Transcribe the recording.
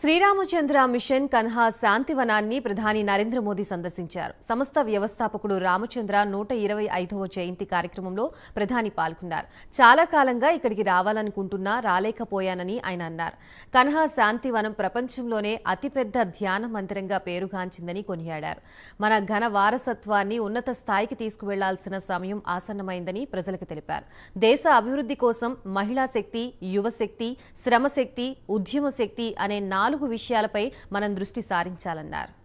Sriramachandra machine Kanha శాంతివనాన్ని ప్రధాని నరేంద్ర మోదీ సందర్శించారు సంస్థ వ్యవస్థాపకుడు రామచంద్ర నూట ఇరవై ఐదవ జయంతి కార్యక్రమంలో ప్రధాని పాల్గొన్నారు చాలా కాలంగా ఇక్కడికి రావాలనుకుంటున్నా రాలేకపోయానని ఆయన అన్నారు కన్హా శాంతివనం ప్రపంచంలోనే అతిపెద్ద ధ్యాన మందిరంగా పేరుగాంచిందని కొనియాడారు మన ఘన వారసత్వాన్ని ఉన్నత స్థాయికి తీసుకువెళ్లాల్సిన సమయం ఆసన్నమైందని ప్రజలకు తెలిపారు దేశ అభివృద్ధి కోసం మహిళా శక్తి యువశక్తి శ్రమశక్తి ఉద్యమ శక్తి అనే నాలుగు విషయాలపై మనం దృష్టి సారించాలన్నారు